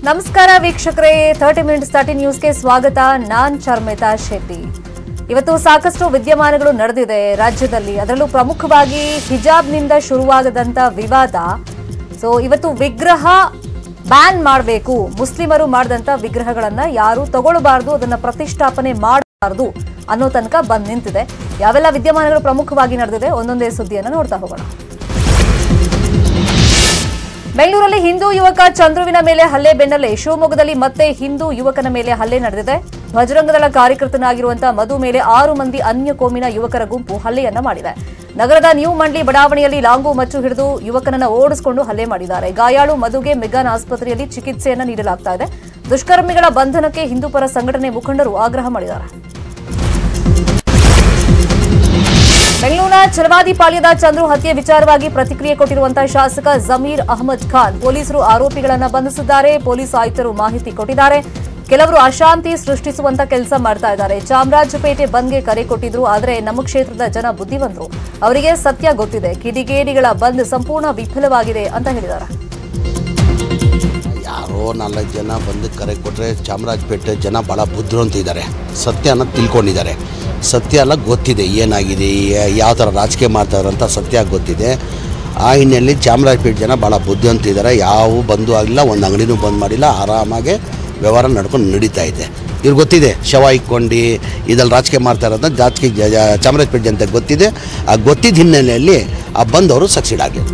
ನಮಸ್ಕಾರ ವೀಕ್ಷಕರೇ thirty minutes thirty ನ್ಯೂಸ್ಗೆ ಸ್ವಾಗತ ನಾನ್ ಚರ್ಮಿತಾ ಶೆಟ್ಟಿ ಇವತ್ತು ಸಾಕಷ್ಟು ವಿದ್ಯಮಾನಗಳು ನಡೆದಿದೆ ರಾಜ್ಯದಲ್ಲಿ ಅದರಲ್ಲೂ ಪ್ರಮುಖವಾಗಿ ಹಿಜಾಬ್ನಿಂದ ಶುರುವಾಗದಂತ ವಿವಾದ ಸೊ ಇವತ್ತು ವಿಗ್ರಹ ಬ್ಯಾನ್ ಮಾಡಬೇಕು ಮುಸ್ಲಿಮರು ಮಾಡಿದಂತ ವಿಗ್ರಹಗಳನ್ನ ಯಾರು ತಗೊಳ್ಬಾರ್ದು ಅದನ್ನ ಪ್ರತಿಷ್ಠಾಪನೆ ಮಾಡಬಾರ್ದು ಅನ್ನೋ ತನಕ ಬಂದ್ ನಿಂತಿದೆ ಯಾವೆಲ್ಲ ವಿದ್ಯಮಾನಗಳು ಪ್ರಮುಖವಾಗಿ ನಡೆದಿದೆ ಒಂದೊಂದೇ ಸುದ್ದಿಯನ್ನು ನೋಡ್ತಾ ಹೋಗೋಣ ಬೆಂಗಳೂರಲ್ಲಿ ಹಿಂದೂ ಯುವಕ ಚಂದ್ರುವಿನ ಮೇಲೆ ಹಲ್ಲೆ ಬೆನ್ನಲ್ಲೇ ಶಿವಮೊಗ್ಗದಲ್ಲಿ ಮತ್ತೆ ಹಿಂದೂ ಯುವಕನ ಮೇಲೆ ಹಲ್ಲೆ ನಡೆದಿದೆ ಬಜರಂಗದಳ ಕಾರ್ಯಕರ್ತನಾಗಿರುವಂತಹ ಮಧು ಮೇಲೆ ಆರು ಮಂದಿ ಅನ್ಯ ಕೋಮಿನ ಯುವಕರ ಗುಂಪು ಹಲ್ಲೆಯನ್ನ ಮಾಡಿದೆ ನಗರದ ನ್ಯೂ ಮಂಡ್ಲಿ ಬಡಾವಣೆಯಲ್ಲಿ ಲಾಂಗು ಮಚ್ಚು ಹಿಡಿದು ಯುವಕನನ್ನ ಓಡಿಸಿಕೊಂಡು ಹಲ್ಲೆ ಮಾಡಿದ್ದಾರೆ ಗಾಯಾಳು ಮಧುಗೆ ಮೆಗಾನ್ ಆಸ್ಪತ್ರೆಯಲ್ಲಿ ಚಿಕಿತ್ಸೆಯನ್ನ ನೀಡಲಾಗ್ತಾ ಇದೆ ದುಷ್ಕರ್ಮಿಗಳ ಬಂಧನಕ್ಕೆ ಹಿಂದೂ ಪರ ಸಂಘಟನೆ ಮುಖಂಡರು ಆಗ್ರಹ ಮಾಡಿದ್ದಾರೆ ಬೆಂಗಳೂರಿನ ಛಲವಾದಿ ಪಾಳ್ಯದ ಚಂದ್ರು ಹತ್ಯೆ ವಿಚಾರವಾಗಿ ಪ್ರತಿಕ್ರಿಯೆ ಕೊಟ್ಟಿರುವಂತಹ ಶಾಸಕ ಜಮೀರ್ ಅಹಮದ್ ಖಾನ್ ಪೊಲೀಸರು ಆರೋಪಿಗಳನ್ನ ಬಂಧಿಸಿದ್ದಾರೆ ಪೊಲೀಸ್ ಆಯುಕ್ತರು ಮಾಹಿತಿ ಕೊಟ್ಟಿದ್ದಾರೆ ಕೆಲವರು ಅಶಾಂತಿ ಸೃಷ್ಟಿಸುವಂತ ಕೆಲಸ ಮಾಡ್ತಾ ಇದ್ದಾರೆ ಚಾಮರಾಜಪೇಟೆ ಬಂದ್ಗೆ ಕರೆ ಕೊಟ್ಟಿದ್ರು ಆದರೆ ನಮ್ಮ ಕ್ಷೇತ್ರದ ಜನ ಬುದ್ಧಿವಂತರು ಅವರಿಗೆ ಸತ್ಯ ಗೊತ್ತಿದೆ ಕಿಡಿಗೇಡಿಗಳ ಬಂದ್ ಸಂಪೂರ್ಣ ವಿಫಲವಾಗಿದೆ ಅಂತ ಹೇಳಿದ್ದಾರೆ ಯಾರೋ ನಾಲ್ಕು ಜನ ಬಂದು ಕರೆ ಕೊಟ್ಟರೆ ಚಾಮರಾಜಪೇಟೆ ಜನ ಭಾಳ ಬುದ್ಧಿವಂತಿದ್ದಾರೆ ಸತ್ಯನ ತಿಳ್ಕೊಂಡಿದ್ದಾರೆ ಸತ್ಯ ಎಲ್ಲ ಗೊತ್ತಿದೆ ಏನಾಗಿದೆ ಯಾ- ಯಾವ ಥರ ರಾಜಕೀಯ ಮಾಡ್ತಾರೆ ಅಂತ ಸತ್ಯ ಗೊತ್ತಿದೆ ಆ ಹಿನ್ನೆಲೆಯಲ್ಲಿ ಚಾಮರಾಜಪೇಟೆ ಜನ ಭಾಳ ಬುದ್ಧಿವಂತಿದ್ದಾರೆ ಯಾವ ಬಂದು ಆಗಿಲ್ಲ ಒಂದು ಅಂಗಡಿನೂ ಬಂದ್ ಮಾಡಿಲ್ಲ ಆರಾಮಾಗಿ ವ್ಯವಹಾರ ನಡ್ಕೊಂಡು ನಡೀತಾ ಇದೆ ಇವ್ರಿಗೆ ಗೊತ್ತಿದೆ ಶವ ಇಕ್ಕೊಂಡು ಇದ್ರಲ್ಲಿ ರಾಜಕೀಯ ಮಾಡ್ತಾರೆ ಅಂತ ರಾಜಕೀಯ ಜ- ಜ- ಚಾಮರಾಜಪೇಟೆ ಜನತೆ ಗೊತ್ತಿದೆ ಆ ಗೊತ್ತಿದ್ದ ಹಿನ್ನೆಲೆಯಲ್ಲಿ ಆ ಬಂದವರು ಸಕ್ಸೀಡ್ ಆಗಲಿ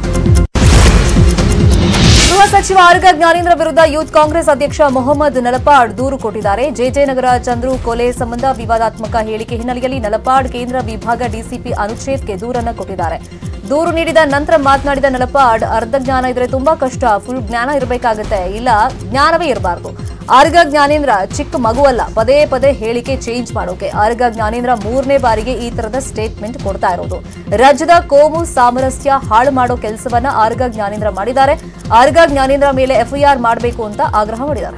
ಗೃಹ ಸಚಿವ ಆರ್ಗ ಜ್ಞಾನೇಂದ್ರ ವಿರುದ್ಧ ಯೂತ್ ಕಾಂಗ್ರೆಸ್ ಅಧ್ಯಕ್ಷ ಮೊಹಮ್ಮದ್ ನಲಪಾಡ್ ದೂರು ಕೊಟ್ಟಿದ್ದಾರೆ ಜೆಜೆನಗರ ಚಂದ್ರು ಕೊಲೆ ಸಂಬಂಧ ವಿವಾದಾತ್ಮಕ ಹೇಳಿಕೆ ಹಿನ್ನೆಲೆಯಲ್ಲಿ ನಲಪಾಡ್ ಕೇಂದ್ರ ವಿಭಾಗ ಡಿಸಿಪಿ ಅನುಚ್ಛೇದ್ಗೆ ದೂರನ್ನ ಕೊಟ್ಟಿದ್ದಾರೆ ದೂರು ನೀಡಿದ ನಂತರ ಮಾತನಾಡಿದ ನಲಪಾಡ್ ಅರ್ಧ ಜ್ಞಾನ ಇದ್ರೆ ತುಂಬಾ ಕಷ್ಟ ಫುಲ್ ಜ್ಞಾನ ಇರಬೇಕಾಗತ್ತೆ ಇಲ್ಲ ಜ್ಞಾನವೇ ಇರಬಾರ್ದು ಆರ್ಗ ಜ್ಞಾನೇಂದ್ರ ಚಿಕ್ಕ ಮಗುವಲ್ಲ ಪದೇ ಪದೇ ಹೇಳಿಕೆ ಚೇಂಜ್ ಮಾಡೋಕೆ ಆರ್ಗ ಜ್ಞಾನೇಂದ್ರ ಮೂರನೇ ಬಾರಿಗೆ ಈ ತರದ ಸ್ಟೇಟ್ಮೆಂಟ್ ಕೊಡ್ತಾ ಇರೋದು ರಾಜ್ಯದ ಕೋಮು ಸಾಮರಸ್ಯ ಹಾಳು ಮಾಡೋ ಕೆಲಸವನ್ನ ಆರ್ಗ ಜ್ಞಾನೇಂದ್ರ ಮಾಡಿದ್ದಾರೆ ಆರ್ಗ ಜ್ಞಾನೇಂದ್ರ ಮೇಲೆ ಎಫ್ಐಆರ್ ಮಾಡಬೇಕು ಅಂತ ಆಗ್ರಹ ಮಾಡಿದ್ದಾರೆ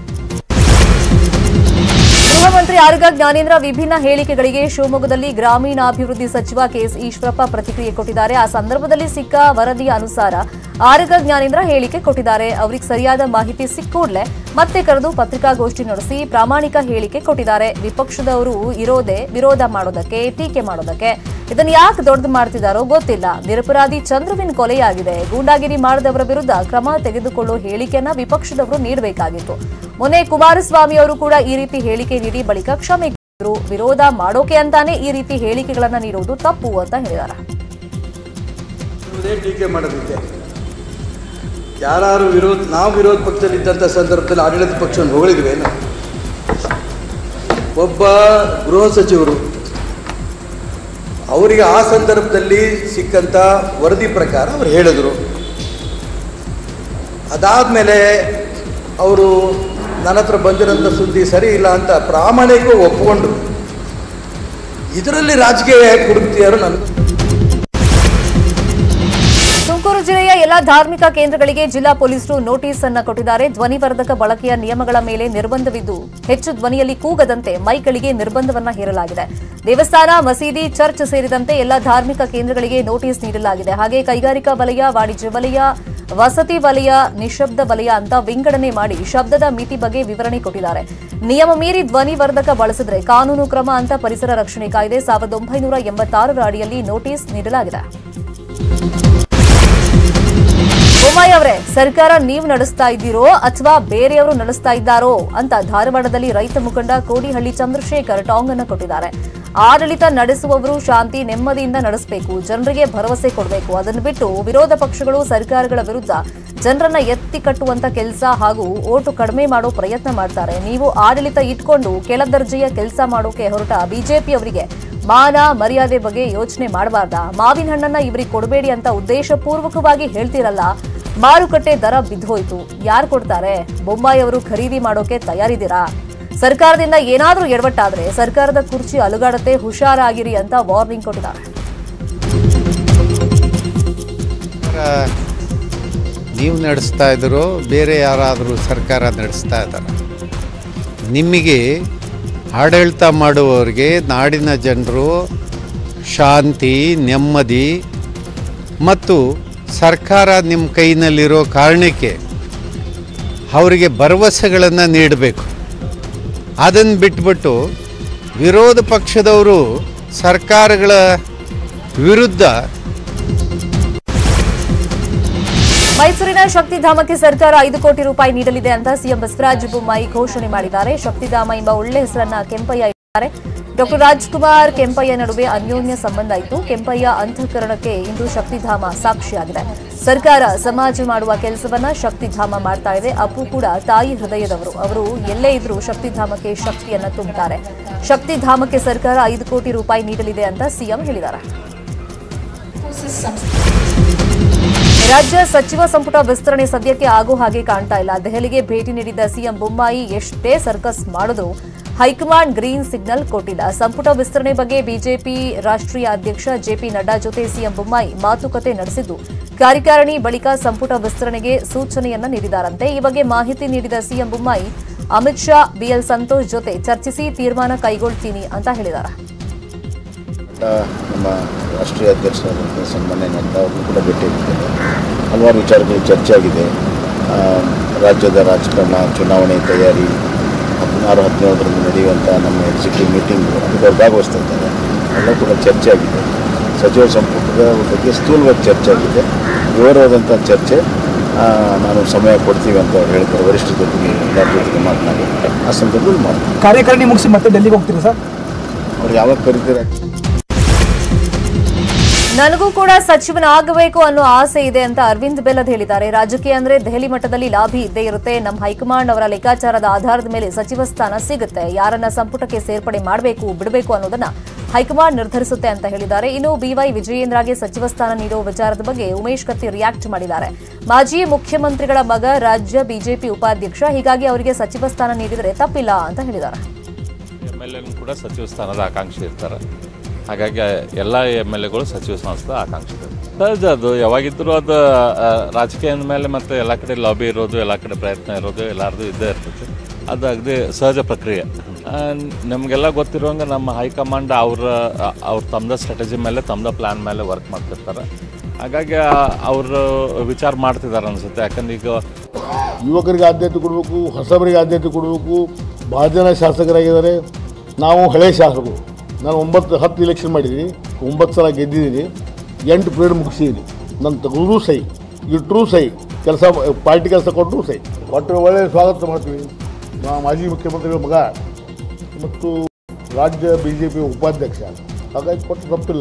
ಗೃಹ ಮಂತ್ರಿ ಆರ್ಗ ಜ್ಞಾನೇಂದ್ರ ವಿಭಿನ್ನ ಹೇಳಿಕೆಗಳಿಗೆ ಶಿವಮೊಗ್ಗದಲ್ಲಿ ಗ್ರಾಮೀಣಾಭಿವೃದ್ಧಿ ಸಚಿವ ಕೆಎಸ್ ಈಶ್ವರಪ್ಪ ಪ್ರತಿಕ್ರಿಯೆ ಕೊಟ್ಟಿದ್ದಾರೆ ಆ ಸಂದರ್ಭದಲ್ಲಿ ಸಿಕ್ಕ ವರದಿಯ ಅನುಸಾರ ಆರ್ಗ ಜ್ಞಾನೇಂದ್ರ ಹೇಳಿಕೆ ಕೊಟ್ಟಿದ್ದಾರೆ ಅವರಿಗೆ ಸರಿಯಾದ ಮಾಹಿತಿ ಸಿಕ್ಕೂಡ್ಲೆ ಮತ್ತೆ ಕರೆದು ಪತ್ರಿಕಾಗೋಷ್ಠಿ ನಡೆಸಿ ಪ್ರಾಮಾಣಿಕ ಹೇಳಿಕೆ ಕೊಟ್ಟಿದ್ದಾರೆ ವಿಪಕ್ಷದವರು ಇರೋದೇ ವಿರೋಧ ಮಾಡೋದಕ್ಕೆ ಟೀಕೆ ಮಾಡೋದಕ್ಕೆ ಇದನ್ನ ಯಾಕೆ ದೊಡ್ಡದು ಮಾಡ್ತಿದ್ದಾರೋ ಗೊತ್ತಿಲ್ಲ ನಿರಪರಾಧಿ ಚಂದ್ರುವಿನ ಕೊಲೆಯಾಗಿದೆ ಗೂಂಡಾಗಿರಿ ಮಾಡಿದವರ ವಿರುದ್ಧ ಕ್ರಮ ತೆಗೆದುಕೊಳ್ಳೋ ಹೇಳಿಕೆಯನ್ನ ವಿಪಕ್ಷದವರು ನೀಡಬೇಕಾಗಿತ್ತು ಮೊನ್ನೆ ಕುಮಾರಸ್ವಾಮಿ ಅವರು ಕೂಡ ಈ ರೀತಿ ಹೇಳಿಕೆ ನೀಡಿ ಬಳಿಕ ಕ್ಷಮೆ ಕೇಳಿದ್ರು. ವಿರೋಧ ಮಾಡೋಕೆ ಅಂತಾನೆ ಈ ರೀತಿ ಹೇಳಿಕೆಗಳನ್ನ ನೀಡುವುದು ತಪ್ಪು ಅಂತ ಹೇಳಿದ್ದಾರೆ ಇದೇ ಟೀಕೆ ಮಾಡೋದಿದೆ ಯಾರು ವಿರೋಧ ನಾವು ವಿರೋಧ ಪಕ್ಷದಲ್ಲಿ ಇದ್ದಂಥ ಸಂದರ್ಭದಲ್ಲಿ ಆಡಳಿತ ಪಕ್ಷವನ್ನು ಹೊಗಳಿದ್ವಿ ಏನು ಒಬ್ಬ ಗೃಹ ಸಚಿವರು ಅವರಿಗೆ ಆ ಸಂದರ್ಭದಲ್ಲಿ ಸಿಕ್ಕಂಥ ವರದಿ ಪ್ರಕಾರ ಅವ್ರು ಹೇಳಿದರು ಅದಾದಮೇಲೆ ಅವರು ನನ್ನ ಹತ್ರ ಬಂದಿರೋಂಥ ಸುದ್ದಿ ಸರಿ ಇಲ್ಲ ಅಂತ ಪ್ರಾಮಾಣಿಕ ಒಪ್ಪಿಕೊಂಡ್ರು ಇದರಲ್ಲಿ ರಾಜಕೀಯ ಯಾಕೆ ಹುಡುಕ್ತಿಯಾರೋ ನನಗೆ ತುಮಕೂರು ಜಿಲ್ಲೆಯ ಎಲ್ಲಾ ಧಾರ್ಮಿಕ ಕೇಂದ್ರಗಳಿಗೆ ಜಿಲ್ಲಾ ಪೊಲೀಸರು ನೋಟಿಸ್ ಅನ್ನ ಕೊಟ್ಟಿದ್ದಾರೆ ಧ್ವನಿವರ್ಧಕ ಬಳಕೆಯ ನಿಯಮಗಳ ಮೇಲೆ ನಿರ್ಬಂಧವಿದ್ದು ಹೆಚ್ಚು ಧ್ವನಿಯಲ್ಲಿ ಕೂಗದಂತೆ ಮೈಕ್ಗಳಿಗೆ ನಿರ್ಬಂಧವನ್ನ ಹೇರಲಾಗಿದೆ ದೇವಸ್ಥಾನ ಮಸೀದಿ ಚರ್ಚ್ ಸೇರಿದಂತೆ ಎಲ್ಲಾ ಧಾರ್ಮಿಕ ಕೇಂದ್ರಗಳಿಗೆ ನೋಟಿಸ್ ನೀಡಲಾಗಿದೆ ಹಾಗೆ ಕೈಗಾರಿಕಾ ವಲಯ ವಾಣಿಜ್ಯ ವಲಯ ವಸತಿ ವಲಯ ನಿಶಬ್ದ ವಲಯ ಅಂತ ವಿಂಗಡಣೆ ಮಾಡಿ ಶಬ್ದದ ಮಿತಿ ಬಗ್ಗೆ ವಿವರಣೆ ಕೊಟ್ಟಿದ್ದಾರೆ ನಿಯಮ ಮೀರಿ ಧ್ವನಿವರ್ಧಕ ಬಳಸಿದ್ರೆ ಕಾನೂನು ಕ್ರಮ ಅಂತ ಪರಿಸರ ರಕ್ಷಣೆ ಕಾಯ್ದೆ ಸಾವಿರದ ಒಂಬೈನೂರ ಎಂಬತ್ತಾರರ ಅಡಿಯಲ್ಲಿ ನೋಟಿಸ್ ನೀಡಲಾಗಿದೆ ಬೊಮ್ಮಾಯಿ ಅವರೇ ಸರ್ಕಾರ ನೀವು ನಡೆಸ್ತಾ ಇದ್ದೀರೋ ಅಥವಾ ಬೇರೆಯವರು ನಡೆಸ್ತಾ ಇದ್ದಾರೋ ಅಂತ ಧಾರವಾಡದಲ್ಲಿ ರೈತ ಮುಖಂಡ ಕೋಡಿಹಳ್ಳಿ ಚಂದ್ರಶೇಖರ್ ಟಾಂಗ್ ಅನ್ನು ಕೊಟ್ಟಿದ್ದಾರೆ ಆಡಳಿತ ನಡೆಸುವವರು ಶಾಂತಿ ನೆಮ್ಮದಿಯಿಂದ ನಡೆಸಬೇಕು ಜನರಿಗೆ ಭರವಸೆ ಕೊಡಬೇಕು ಅದನ್ನು ಬಿಟ್ಟು ವಿರೋಧ ಪಕ್ಷಗಳು ಸರ್ಕಾರಗಳ ವಿರುದ್ಧ ಜನರನ್ನ ಎತ್ತಿ ಕಟ್ಟುವಂತ ಕೆಲಸ ಹಾಗೂ ಓಟು ಕಡಿಮೆ ಮಾಡೋ ಪ್ರಯತ್ನ ಮಾಡ್ತಾರೆ ನೀವು ಆಡಳಿತ ಇಟ್ಕೊಂಡು ಕೆಳದರ್ಜೆಯ ಕೆಲಸ ಮಾಡೋಕೆ ಹೊರಟ ಬಿಜೆಪಿಯವರಿಗೆ ಮಾನ ಮರ್ಯಾದೆ ಬಗ್ಗೆ ಯೋಚನೆ ಮಾಡಬಾರ್ದಾ ಮಾವಿನ ಹಣ್ಣನ್ನ ಇವರಿಗೆ ಕೊಡಬೇಡಿ ಅಂತ ಉದ್ದೇಶಪೂರ್ವಕವಾಗಿ ಹೇಳ್ತಿರಲ್ಲ ಮಾರುಕಟ್ಟೆ ದರ ಬಿದ್ದೋಯ್ತು ಯಾರು ಕೊಡ್ತಾರೆ ಬೊಂಬಾಯಿ ಅವರು ಖರೀದಿ ಮಾಡೋಕೆ ತಯಾರಿದ್ದೀರಾ ಸರ್ಕಾರದಿಂದ ಏನಾದ್ರೂ ಎಡವಟ್ಟಾದ್ರೆ ಸರ್ಕಾರದ ಕುರ್ಚಿ ಅಲುಗಾಡತ್ತೆ ಹುಷಾರಾಗಿರಿ ಅಂತ ವಾರ್ನಿಂಗ್ ಕೊಟ್ಟಿದ್ದಾರೆ ಸರ್ಕಾರ ನೀವು ನಡೆಸ್ತಾ ಇದ್ದೀರೋ ಬೇರೆ ಯಾರಾದರೂ ಸರ್ಕಾರ ನಡೆಸ್ತಾ ಇದ್ದಾರೆ ನಿಮಗೆ ಆಡಳಿತ ಮಾಡುವವರಿಗೆ ನಾಡಿನ ಜನರು ಶಾಂತಿ ನೆಮ್ಮದಿ ಮತ್ತು ಸರ್ಕಾರ ನಿಮ್ಮ ಕೈನಲ್ಲಿರೋ ಕಾರಣಕ್ಕೆ ಅವರಿಗೆ ಭರವಸೆಗಳನ್ನು ನೀಡಬೇಕು ಅದನ್ನು ಬಿಟ್ಬಿಟ್ಟು ವಿರೋಧ ಪಕ್ಷದವರು ಸರ್ಕಾರಗಳ ವಿರುದ್ಧ ಮೈಸೂರಿನ ಶಕ್ತಿಧಾಮಕ್ಕೆ ಸರ್ಕಾರ ಐದು ಕೋಟಿ ರೂಪಾಯಿ ನೀಡಲಿದೆ ಅಂತ ಸಿಎಂ ಬಸವರಾಜ ಬೊಮ್ಮಾಯಿ ಘೋಷಣೆ ಮಾಡಿದ್ದಾರೆ ಶಕ್ತಿಧಾಮ ಎಂಬ ಒಳ್ಳೆ ಹೆಸರನ್ನ ಕೆಂಪಯ್ಯ ಇಟ್ಟಿದ್ದಾರೆ ಡಾಕ್ಟರ್ ರಾಜ್ಕುಮಾರ್ ಕೆಂಪಯ್ಯ ನಡುವೆ ಅನ್ಯೋನ್ಯ ಸಂಬಂಧ ಇತ್ತು ಕೆಂಪಯ್ಯ ಅಂತಃಕರಣಕ್ಕೆ ಇಂದು ಶಕ್ತಿಧಾಮ ಸಾಕ್ಷಿಯಾಗಿದೆ ಸರ್ಕಾರ ಸಮಾಜ ಮಾಡುವ ಕೆಲಸವನ್ನ ಶಕ್ತಿಧಾಮ ಮಾಡ್ತಾ ಇದೆ ಅಪ್ಪು ಕೂಡ ತಾಯಿ ಹೃದಯದವರು ಅವರು ಎಲ್ಲೇ ಇದ್ರೂ ಶಕ್ತಿಧಾಮಕ್ಕೆ ಶಕ್ತಿಯನ್ನ ತುಂಬುತ್ತಾರೆ ಶಕ್ತಿಧಾಮಕ್ಕೆ ಸರ್ಕಾರ ಐದು ಕೋಟಿ ರೂಪಾಯಿ ನೀಡಲಿದೆ ಅಂತ ಸಿಎಂ ಹೇಳಿದ್ದಾರೆ ರಾಜ್ಯ ಸಚಿವ ಸಂಪುಟ ವಿಸ್ತರಣೆ ಸದ್ಯಕ್ಕೆ ಆಗೋ ಹಾಗೆ ಕಾಣ್ತಾ ಇಲ್ಲ ದೆಹಲಿಗೆ ಭೇಟಿ ನೀಡಿದ್ದ ಸಿಎಂ ಬೊಮ್ಮಾಯಿ ಎಷ್ಟೇ ಸರ್ಕಸ್ ಮಾಡಿದ್ರು ಹೈಕಮಾಂಡ್ ಗ್ರೀನ್ ಸಿಗ್ನಲ್ ಕೊಟ್ಟಿಲ್ಲ ಸಂಪುಟ ವಿಸ್ತರಣೆ ಬಗ್ಗೆ ಬಿಜೆಪಿ ರಾಷ್ಟ್ರೀಯ ಅಧ್ಯಕ್ಷ ಜೆಪಿ ನಡ್ಡಾ ಜೊತೆ ಸಿಎಂ ಬೊಮ್ಮಾಯಿ ಮಾತುಕತೆ ನಡೆಸಿದ್ದು ಕಾರ್ಯಕಾರಿಣಿ ಬಳಿಕ ಸಂಪುಟ ವಿಸ್ತರಣೆಗೆ ಸೂಚನೆಯನ್ನ ನೀಡಿದಾರಂತೆ ಈ ಬಗ್ಗೆ ಮಾಹಿತಿ ನೀಡಿದ ಸಿಎಂ ಬೊಮ್ಮಾಯಿ ಅಮಿತ್ ಶಾ ಬಿಎಲ್ ಸಂತೋಷ್ ಜೊತೆ ಚರ್ಚಿಸಿ ತೀರ್ಮಾನ ಕೈಗೊಳ್ತೀನಿ ಅಂತ ಹೇಳಿದ್ದಾರೆ ಆ, ನಮ್ಮ ರಾಷ್ಟ್ರೀಯ ಅಧ್ಯಕ್ಷರಾದಂಥ ಸನ್ಮಾನ್ಯ ನಡ್ಡಾ ಅವರು ಕೂಡ ಭೇಟಿಯಾಗಿದ್ದಾರೆ ಹಲವಾರು ವಿಚಾರಗಳು ಚರ್ಚೆ ಆಗಿದೆ ಆ, ರಾಜ್ಯದ ರಾಜಕಾರಣ ಚುನಾವಣೆ ತಯಾರಿ ಹದಿನಾರು ಹದಿನೇಳರಲ್ಲಿ ನಡೆಯುವಂಥ ನಮ್ಮ ಎಕ್ಸಿಕ್ಯೂಟಿವ್ ಮೀಟಿಂಗು ಅದಕ್ಕೆ ಅವ್ರು ಭಾಗವಹಿಸ್ತಾ ಇದ್ದಾರೆ ಎಲ್ಲ ಕೂಡ ಚರ್ಚೆ ಆಗಿದೆ ಸಚಿವ ಸಂಪುಟದ ಬಗ್ಗೆ ಸ್ಥೂಲವಾಗಿ ಚರ್ಚೆ ಆಗಿದೆ ವಿವರವಾದಂಥ ಚರ್ಚೆ ಆ, ನಾನು ಸಮಯ ಕೊಡ್ತೀವಿ ಅಂತ ಅವ್ರು ಹೇಳ್ತಾರೆ ವರಿಷ್ಠರ ಜೊತೆಗೆ ಎಲ್ಲರ ಜೊತೆಗೆ ಮಾತನಾಡಿ ಆ ಸಂದರ್ಭದಲ್ಲಿ ಮಾಡ್ತೀನಿ ಕಾರ್ಯಕಾರಿಣಿ ಮುಗಿಸಿ ಮತ್ತೆ ಡೆಲ್ಲಿಗೆ ಹೋಗ್ತೀರಾ ಸರ್ ಅವ್ರು ಯಾವಾಗ ಕರೀತಾರೆ ನನಗೂ ಕೂಡ ಸಚಿವನಾಗಬೇಕು ಅನ್ನೋ ಆಸೆ ಇದೆ ಅಂತ ಅರವಿಂದ್ ಬೆಲ್ಲದ್ ಹೇಳಿದ್ದಾರೆ ರಾಜಕೀಯ ಅಂದ್ರೆ ದೆಹಲಿ ಮಟ್ಟದಲ್ಲಿ ಲಾಭಿ ಇದ್ದೇ ಇರುತ್ತೆ ನಮ್ಮ ಹೈಕಮಾಂಡ್ ಅವರ ಲೆಕ್ಕಾಚಾರದ ಆಧಾರದ ಮೇಲೆ ಸಚಿವ ಸ್ಥಾನ ಸಿಗುತ್ತೆ ಯಾರನ್ನ ಸಂಪುಟಕ್ಕೆ ಸೇರ್ಪಡೆ ಮಾಡಬೇಕು ಬಿಡಬೇಕು ಅನ್ನೋದನ್ನ ಹೈಕಮಾಂಡ್ ನಿರ್ಧರಿಸುತ್ತೆ ಅಂತ ಹೇಳಿದ್ದಾರೆ ಇನ್ನು ಬಿವೈ ವಿಜಯೇಂದ್ರಗೆ ಸಚಿವ ಸ್ಥಾನ ನೀಡುವ ವಿಚಾರದ ಬಗ್ಗೆ ಉಮೇಶ್ ಕತ್ತಿ ರಿಯಾಕ್ಟ್ ಮಾಡಿದ್ದಾರೆ ಮಾಜಿ ಮುಖ್ಯಮಂತ್ರಿಗಳ ಮಗ ರಾಜ್ಯ ಬಿಜೆಪಿ ಉಪಾಧ್ಯಕ್ಷ ಹೀಗಾಗಿ ಅವರಿಗೆ ಸಚಿವ ಸ್ಥಾನ ನೀಡಿದರೆ ತಪ್ಪಿಲ್ಲ ಅಂತ ಹೇಳಿದ್ದಾರೆ ಎಮ್ ಎಲ್ ಎನು ಕೂಡ ಸಚಿವ ಸ್ಥಾನದ ಆಕಾಂಕ್ಷಿ ಇರ್ತಾರೆ ಹಾಗಾಗಿ ಎಲ್ಲ ಎಮ್ ಎಲ್ ಎಗಳು ಸಚಿವ ಸ್ಥಾನದ ಆಕಾಂಕ್ಷಿ ಇರ್ತಾರೆ ಸಹಜ ಅದು ಯಾವಾಗಿದ್ದರೂ ಅದು ಆ, ರಾಜಕೀಯದ ಮೇಲೆ ಮತ್ತು ಎಲ್ಲ ಕಡೆ ಲಾಬಿ ಇರೋದು ಎಲ್ಲ ಕಡೆ ಪ್ರಯತ್ನ ಇರೋದು ಎಲ್ಲರದು ಇದ್ದೇ ಇರ್ತೈತೆ ಅದು ಅಗದಿ ಸಹಜ ಪ್ರಕ್ರಿಯೆ ಆ, ನಮಗೆಲ್ಲ ಗೊತ್ತಿರುವಂಗೆ ನಮ್ಮ ಹೈಕಮಾಂಡ್ ಅವ್ರ ಅವ್ರ ತಮ್ಮದ ಸ್ಟ್ರಾಟಜಿ ಮೇಲೆ ತಮ್ಮದ ಪ್ಲ್ಯಾನ್ ಮೇಲೆ ವರ್ಕ್ ಮಾಡ್ತಿರ್ತಾರೆ ಹಾಗಾಗಿ ಅವರು ವಿಚಾರ ಮಾಡ್ತಿದ್ದಾರೆ ಅನಿಸುತ್ತೆ ಯಾಕಂದ್ರೆ ಈಗ ಯುವಕರಿಗೆ ಆದ್ಯತೆ ಕೊಡಬೇಕು ಹೊಸಬರಿಗೆ ಆದ್ಯತೆ ಕೊಡಬೇಕು ಭಾಳ ಜನ ಶಾಸಕರಾಗಿದ್ದಾರೆ ನಾವು ಹಳೆ ಶಾಸಕರು ನಾನು ಒಂಬತ್ತು ಹತ್ತು ಇಲೆಕ್ಷನ್ ಮಾಡಿದ್ದೀನಿ ಒಂಬತ್ತು ಸಲ ಗೆದ್ದಿದ್ದೀನಿ ಎಂಟು ಪೀರಿಯಡ್ ಮುಗಿಸಿದ್ದೀನಿ ನನ್ನ ತೆಗೆದ್ರೂ ಸೈ ಇಟ್ಟರೂ ಸೈ ಕೆಲಸ ಪಾರ್ಟಿ ಕೆಲಸ ಕೊಟ್ಟರು ಸೈ ಒಟ್ಟು ಒಳ್ಳೆಯ ಸ್ವಾಗತ ಮಾಡ್ತೀವಿ ನಾ ಮಾಜಿ ಮುಖ್ಯಮಂತ್ರಿಗಳ ಮಗ ಮತ್ತು ರಾಜ್ಯ ಬಿ ಜೆ ಪಿ ಉಪಾಧ್ಯಕ್ಷ ಹಾಗಾಗಿ ಕೊಟ್ಟು ತಪ್ಪಿಲ್ಲ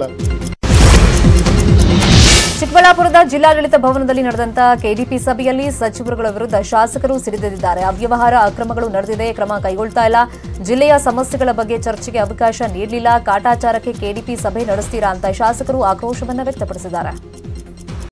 ಚಿಕ್ಕಬಳ್ಳಾಪುರದ ಜಿಲ್ಲಾಡಳಿತ ಭವನದಲ್ಲಿ ನಡೆದಂತ ಕೆಡಿಪಿ ಸಭೆಯಲ್ಲಿ ಸಚಿವರುಗಳ ವಿರುದ್ಧ ಶಾಸಕರು ಸಿಡಿದೆದ್ದಿದ್ದಾರೆ ಅವ್ಯವಹಾರ ಅಕ್ರಮಗಳು ನಡೆದಿದೆ ಕ್ರಮ ಕೈಗೊಳ್ತಾ ಇಲ್ಲ ಜಿಲ್ಲೆಯ ಸಮಸ್ಯೆಗಳ ಬಗ್ಗೆ ಚರ್ಚೆಗೆ ಅವಕಾಶ ನೀಡಲಿಲ್ಲ ಕಾಟಾಚಾರಕ್ಕೆ ಕೆಡಿಪಿ ಸಭೆ ನಡೆಸ್ತೀರಾ ಅಂತ ಶಾಸಕರು ಆಕ್ರೋಶವನ್ನ ವ್ಯಕ್ತಪಡಿಸಿದ್ದಾರೆ